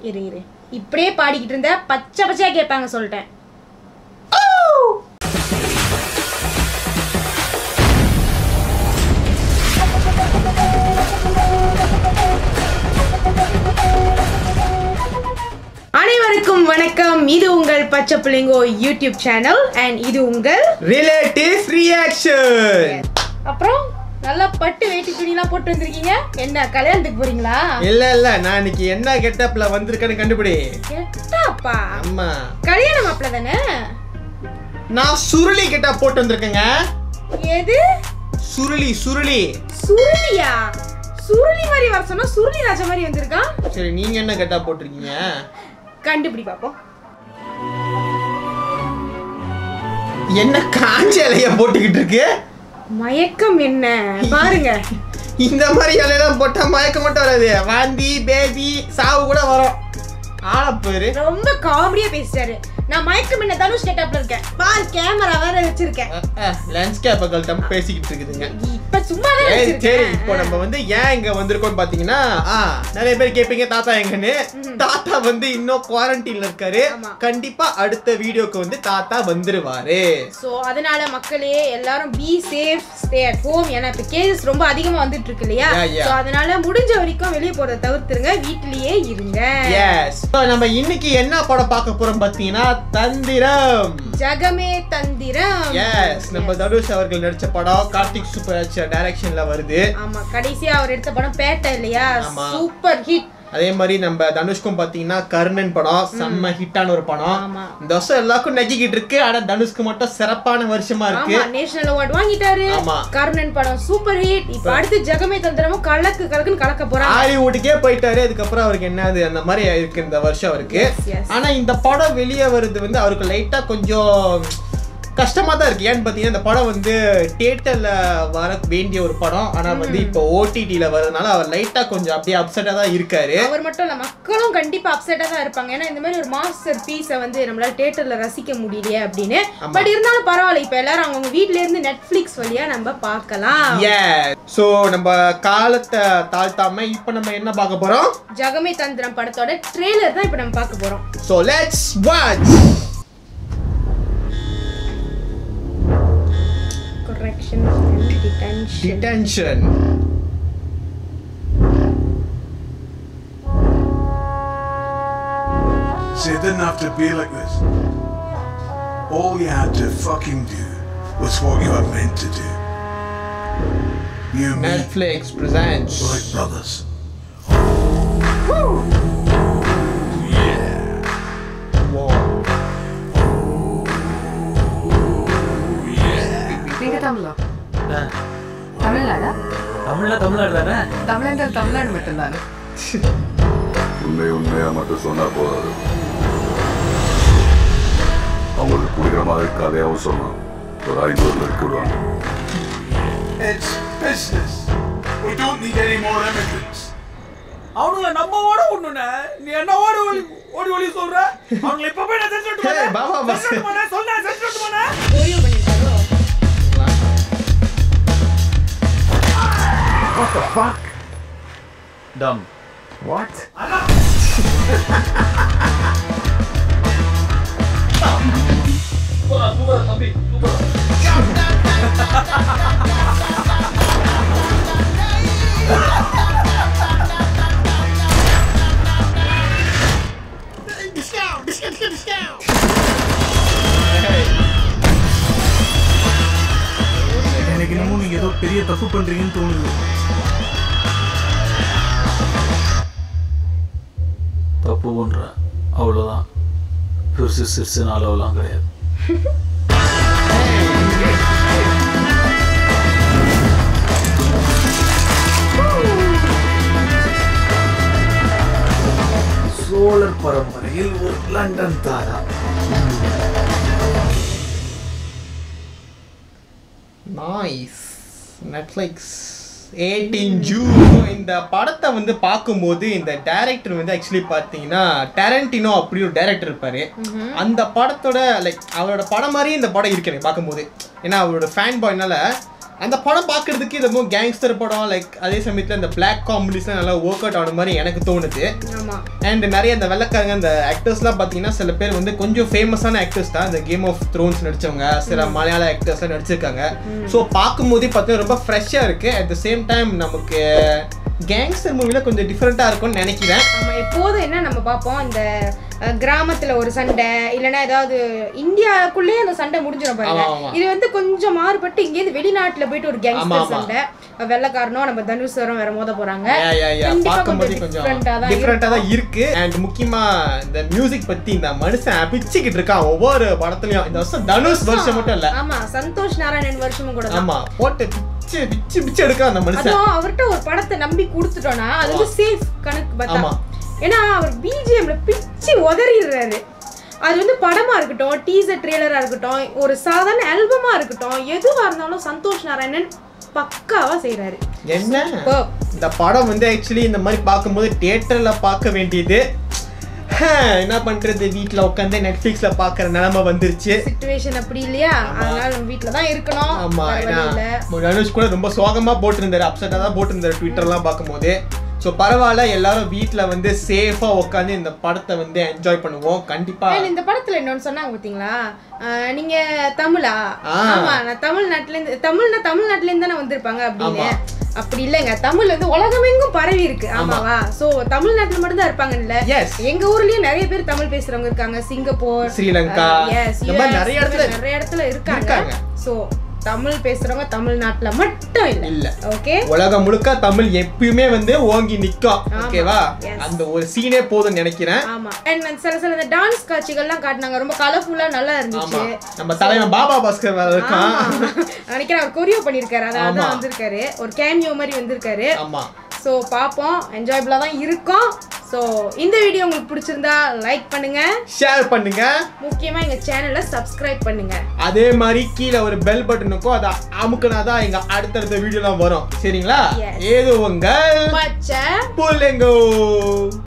இரு இரு இப்படியே பாடிக்கிட்டு இருந்த பச்சை பச்சையா கேட்பாங்க சொல்லிட்டேன் அனைவருக்கும் வணக்கம் இது உங்கள் பச்சை பிள்ளைங்கோ யூடியூப் சேனல் அண்ட் இது உங்கள் ரிலேட்டிவ் ரியாக்ஷன் அப்புறம் நல்லா பட்டு வேட்டி துணிலாம் போட்டு வந்திருக்கீங்க என்ன கல்யாணத்துக்கு போறீங்களா இல்ல இல்ல நான் இன்னைக்கு என்ன கெட்டப்ல வந்திருக்கேன்னு கண்டுபிடி கெட்டாப்பா ஆமா கல்யாண மாப்பிள்ள தானே நான் சுருளி கெட்டப் போட்டு வந்திருக்கேங்க எது சுருளி சுருளி சுருளியா சுருளி மாதிரி வர சொன்னா சுருளி ராஜா மாதிரி வந்திருக்கான் சரி நீங்க என்ன கெட்டப் போட்டிருக்கீங்க கண்டுபிடி பாப்போம் என்ன காஞ்ச இலைய போட்டுக்கிட்டு இருக்கு மயக்கம் என்ன பாருங்க இந்த மாதிரி இலையெல்லாம் போட்டா மயக்கம் மட்டும் வராது வாந்தி பேதி சாவு கூட வரும் ஆள பேரு ரொம்ப காமெடியா பேசிட்டாரு நான் மயக்கம் என்ன தனுஷ் கெட்டப்ல இருக்கேன் பார் கேமரா வேற வச்சிருக்கேன் லேண்ட்ஸ்கேப் கல்ட்டம் பேசிக்கிட்டு இருக்குதுங்க இப்ப சும்மா தான் ஏய், சரி இப்போ வச்சிருக்கேன் நம்ம வந்து ஏன் இங்க வந்திருக்கோம் பாத்தீங்கன்னா ஆ, நிறைய பேர் கேட்பீங்க தாத்தா எங்கன்னு தாத்தா வந்து இன்னும் குவாரண்டைன்ல இருக்காரு ஆமா. கண்டிப்பா அடுத்த வீடியோக்கு வந்து தாத்தா வந்துருவாரு சோ அதனால மக்களே எல்லாரும் be safe stay at home ஏன்னா இப்ப கேசஸ் ரொம்ப அதிகமா வந்துட்டு இருக்கு இல்லையா Yeah, yeah. சோ அதனால முடிஞ்ச வரைக்கும் வெளியே போறத தவிர்த்துருங்க வீட்டிலேயே இருங்க எஸ் நம்ம இன்னைக்கு என்ன படம் பார்க்க போறோம் பாத்தீங்கன்னா தந்திரம் ஜகமே தந்திரம் எஸ் நம்ம தனுஷ் அவர்கள் நடிச்ச படம் கார்த்திக் சூப்பர் டைரக்ஷன்ல வருது ஆமா கடைசியா அவர் எடுத்த படம் பேட்டை இல்லையா ஆமா. சூப்பர் ஹிட் அதே மாதிரி நம்ம தனுஷ்க்கும் பாத்தீங்கன்னா கர்ணன் படம் செம்ம ஹிட்டான ஒரு படம் ஆமா இந்த வருஷம் எல்லாருக்கும் நெக்கிக்கிட்டு இருக்கு ஆனா தனுஷ்க்கு மட்டும் சிறப்பான வருஷமா இருக்கு ஆமா நேஷனல் அவார்ட் வாங்கிட்டாரு ஆமா. கர்ணன் படம் சூப்பர் ஹிட் இப்ப அடுத்து ஜகமே தந்திரமும் கலக்கு கலக்குன்னு கலக்க போறாங்க ஹாலிவுட்டுக்கே போயிட்டாரு அதுக்கப்புறம் அவருக்கு என்னது அந்த மாதிரி இருக்கு இந்த வருஷம் அவருக்கு Yes, yes. ஆனா இந்த படம் வெளியே வருது வந்து அவருக்கு லைட்டா கொஞ்சம் கஷ்டமா தான் இருக்கு ஏன்னு பாத்தீங்கன்னா இந்த படம் வந்து தியேட்டர்ல வர வேண்டிய ஒரு படம் ஆனா வந்து இப்போ ஓடிடில வரதுனால அவர் லைட்டா கொஞ்சம் அப்படியே அப்செட்டா தான் இருக்காரு அவர் மட்டும் இல்ல மக்களும் கண்டிப்பா அப்செட்டா தான் இருப்பாங்க ஏன்னா இந்த மாதிரி ஒரு மாஸ்டர் பீஸை வந்து நம்மளால தியேட்டர்ல ரசிக்க முடியலையே அப்படின்னு ஆமா. பட் இருந்தாலும் பரவாயில்ல இப்ப எல்லாரும் அவங்க வீட்ல இருந்து நெட்ஃபிளிக்ஸ் வழியா நம்ம பார்க்கலாம் ஏ சோ நம்ம காலத்தை தாழ்த்தாம இப்போ நம்ம என்ன பார்க்க போறோம் ஜகமே தந்திரம் படத்தோட ட்ரெய்லர் தான் இப்ப நம்ம பார்க்க போறோம் so let's watch correction detention detention See, it didn't have to be like this. All you had to fucking do was what you were meant to do. You and me, Netflix presents we're like brothers. நீங்க தமிழா தமிழ்நாடா தமிழ்ல தமிழ்நாடு தானே தமிழர்கள் தமிழ்நாடு மட்டும்தானே உண்மை உண்மையா மட்டும் சொன்னா போதாது அவங்களுக்கு பிடிக்கிற மாதிரி கதையாவும் சொல்லணும் ஒரு ஐநூறு பேருக்கு விடுவாங்க It's business. We don't need any more immigrants. அவனுங்க நம்ம ஓட ஒண்ணுனே நீ என்ன ஓடி ஒளி ஓடி ஒளி சொல்ற அவங்களை இப்ப போய் நான் செஞ்சு Hey, பாபா, boss. சொல்ல செஞ்சு விட்டுமானே ஒரியோ பண்ணிருக்காரோ டம் எனக்கு என்னமோ நீங்க ஏதோ பெரிய தப்பு பண்றீங்கன்னு தோணுது தப்பு பண்ற அவ்வளவுதான் பெருசு சிறுசுன்னு அளவுலாம் கிடையாது சோழர் பரம்பரையில் ஒரு லண்டன் தாரா நைஸ் நெட்ஃப்ளிக்ஸ் எயிட்டீன் ஜூன் இந்த படத்தை வந்து பார்க்கும்போது இந்த டைரக்டர் வந்து ஆக்சுவலி பார்த்தீங்கன்னா டேரண்டினோ அப்படி ஒரு டைரக்டர் இருப்பாரு அந்த படத்தோட லைக் அவரோட படம் மாதிரியே இந்த படம் இருக்கு எனக்கு பார்க்கும்போது ஏன்னா அவரோட ஃபேன் பாய்னால அந்த படம் பார்க்கறதுக்கு இது ரொம்ப கேங்ஸ்டர் படம் லைக் அதே சமயத்தில் இந்த பிளாக் காமெடிஸ்லாம் நல்லா ஒர்க் அவுட் ஆன மாதிரி எனக்கு தோணுது ஆமா அண்ட் நிறைய இந்த வெள்ளக்காரங்க இந்த ஆக்டர்ஸ்லாம் பார்த்தீங்கன்னா சில பேர் வந்து கொஞ்சம் ஃபேமஸான ஆக்டர்ஸ் தான் இந்த கேம் ஆஃப் த்ரோன்ஸ் நடிச்சவங்க சில மலையாள ஆக்டர்ஸ்லாம் நடிச்சிருக்காங்க ஸோ பார்க்கும்போதே பார்த்தீங்கன்னா ரொம்ப ஃப்ரெஷ்ஷாக இருக்கு அட் த சேம் டைம் நமக்கு கேங்ஸ்டர் மூவில கொஞ்சம் டிஃப்ரெண்ட்டாக இருக்கும்னு நினைக்கிறேன் ஆமா எப்போதும் என்ன நம்ம பார்ப்போம் இந்த அஹ், கிராமத்துல ஒரு சண்டை இல்லைன்னா ஏதாவது இந்தியாக்குள்ளேயே அந்த சண்டை முடிஞ்சிடும் பாருங்க ஆமா, ஆமா. இது வந்து கொஞ்சம் மாறுபட்டு இங்கேருந்து வெளிநாட்டுல போயிட்டு ஒரு ஆமா, கேங்ஸ்டர் ஆமா. சண்டை வெள்ளக்காரனும் நம்ம தனுஷரும் வேற மோத போறாங்க Yeah, yeah, yeah. கண்டிப்பா பார்க்கும்போதே கொஞ்சம் கொஞ்சம் different-ஆ தான் டிஃப்ரெண்ட்டாக தான் இருக்கு அண்ட் முக்கியமா இந்த மியூசிக் பத்தி இந்த மனுஷன் பிச்சுக்கிட்டு இருக்கான் ஒவ்வொரு படத்துலயும் இந்த வருஷம் தனுஷ் வருஷம் மட்டும் இல்ல ஆமா சந்தோஷ் நாராயணன் வருஷமும் கூட தான் ஆமா போட்டு பிச்சு பிச்சு பிச்சு எடுக்கான் அந்த மனுஷன் அதுவும் அவர்கிட்ட ஒரு படத்தை நம்பி கொடுத்துட்டோம்னா அது வந்து சேஃப் கணக்கு பார்த்தா ஆமா. ஏன்னா அவர் பிஜிஎம்ல பிச்சு உதறிடுறாரு அது வந்து படமா இருக்கட்டும் டீசர் ட்ரெய்லரா இருக்கட்டும் ஒரு சாதாரண ஆல்பமா இருக்கட்டும் எதுவா இருந்தாலும் சந்தோஷ் நாராயணன் பக்காவா செய்றாரு என்ன Superb. இந்த படம் வந்து ஆக்சுவலி இந்த மாதிரி பார்க்கும்போது தியேட்டர்ல பார்க்க வேண்டியது ஹம், என்ன பண்றது வீட்ல உட்காந்து நெட்ஃபிளிக்ஸ்ல பார்க்குற நிலைமை வந்துருச்சு சுச்சுவேஷன் அப்படி இல்லையா அதனால நம்ம வீட்ல தான் இருக்கணும் ஆமா வேற ஏன்னா வழி இல்ல தனுஷ் கூட ரொம்ப சோகமா போட்டிருந்தாரு அப்செட்டாக தான் போட்டிருந்தாரு ட்விட்டர்லாம் பார்க்கும்போது ஸோ பரவாயில்ல எல்லாரும் வீட்டில் வந்து சேஃபாக உட்காந்து இந்த படத்தை வந்து என்ஜாய் பண்ணுவோம் கண்டிப்பா And இந்த படத்துல இன்னொன்னு சொன்னாங்க பாத்தீங்களா ஆஹ் நீங்க தமிழா ஆ. ஆமா நான் தமிழ்நாட்டுல இருந்து தமிழ்னா தமிழ்நாட்டுல இருந்து தானே வந்திருப்பாங்க அப்படின்னு அப்படி இல்லைங்க தமிழ் வந்து உலகமெங்கும் பரவி இருக்கு ஆமாவா சோ தமிழ்நாட்டுல மட்டும் தான் இருப்பாங்க இல்ல Yes. எங்க ஊர்லயும் நிறைய பேர் தமிழ் பேசுறவங்க இருக்காங்க சிங்கப்பூர் ஸ்ரீலங்கா, ஆஹ் yes, இந்த மாதிரி US, நிறைய இடத்துல நிறைய இடத்துல இருக்காங்க இருக்காங்க. சோ தமிழ் பேசுறவங்க தமிழ்நாட்டுல மட்டும் இல்ல இல்ல. ஓகே உலகம் முழுக்க தமிழ் எப்பயுமே வந்து ஓங்கி நிற்கும் ஆமா. ஓகேவா Yes. அந்த ஒரு சீனே போதும்னு நினைக்கிறேன் ஆமா அண்ட் சில சில இந்த டான்ஸ் காட்சிகள்லாம் காட்டினாங்க ரொம்ப கலர்ஃபுல்லா நல்லா ஆமா இருந்துச்சு நம்ம தலைவன் பாபா பாஸ்கர் வேற இருக்கான் ஆமா. நினைக்கிறேன் அவர் கொரியோ பண்ணிருக்காரு அதான் ஆமா. அதான் வந்திருக்காரு ஒரு கேமியோ மாதிரி வந்திருக்காரு ஆமா ஸோ பார்ப்போம் என்ஜாயபிளா தான் இருக்கும் ஸோ இந்த வீடியோ உங்களுக்கு பிடிச்சிருந்தா லைக் பண்ணுங்க ஷேர் பண்ணுங்க முக்கியமா எங்க சேனலை சப்ஸ்கிரைப் பண்ணுங்க அதே மாதிரி கீழே ஒரு பெல் பட்டன் இருக்கும் அதை அமுக்குனாதான் எங்க அடுத்தடுத்த வீடியோலாம் வரும் சரிங்களா Yes. ஏது உங்கள் பச்சை புள்ளைங்கோ